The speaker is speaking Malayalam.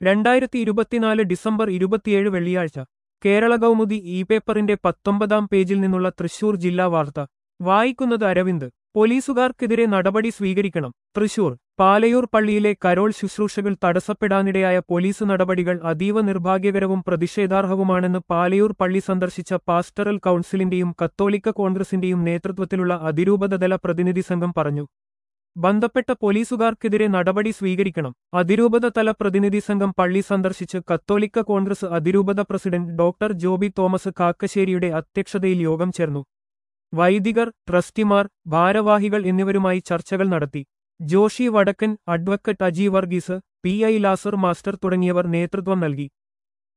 രണ്ടായിരത്തി ഇരുപത്തിനാല് ഡിസംബർ ഇരുപത്തിയേഴ് വെള്ളിയാഴ്ച കേരള കൗമുദി ഇ പേപ്പറിന്റെ പത്തൊമ്പതാം പേജിൽ നിന്നുള്ള തൃശൂർ ജില്ലാ വാർത്ത വായിക്കുന്നത് അരവിന്ദ് പോലീസുകാർക്കെതിരെ നടപടി സ്വീകരിക്കണം തൃശൂർ പാലയൂർ പള്ളിയിലെ കരോൾ ശുശ്രൂഷകൾ തടസ്സപ്പെടാനിടയായ പോലീസ് നടപടികൾ അതീവ നിർഭാഗ്യകരവും പ്രതിഷേധാർഹവുമാണെന്ന് പാലയൂർ പള്ളി സന്ദർശിച്ച പാസ്റ്ററൽ കൗൺസിലിന്റെയും കത്തോലിക്ക കോൺഗ്രസിന്റെയും നേതൃത്വത്തിലുള്ള അതിരൂപതതല പ്രതിനിധി സംഘം പറഞ്ഞു ബന്ധപ്പെട്ട പോലീസുകാർക്കെതിരെ നടപടി സ്വീകരിക്കണം അതിരൂപത തല പ്രതിനിധി സംഘം പള്ളി സന്ദർശിച്ച് കത്തോലിക്ക കോൺഗ്രസ് അതിരൂപത പ്രസിഡന്റ് ഡോക്ടർ ജോബി തോമസ് കാക്കശ്ശേരിയുടെ അധ്യക്ഷതയിൽ യോഗം ചേർന്നു വൈദികർ ട്രസ്റ്റിമാർ ഭാരവാഹികൾ എന്നിവരുമായി ചർച്ചകൾ നടത്തി Joshi Vadakkan advocate Aji Varghese P I Lazar master തുടങ്ങിയവർ നേതൃത്വം നൽകി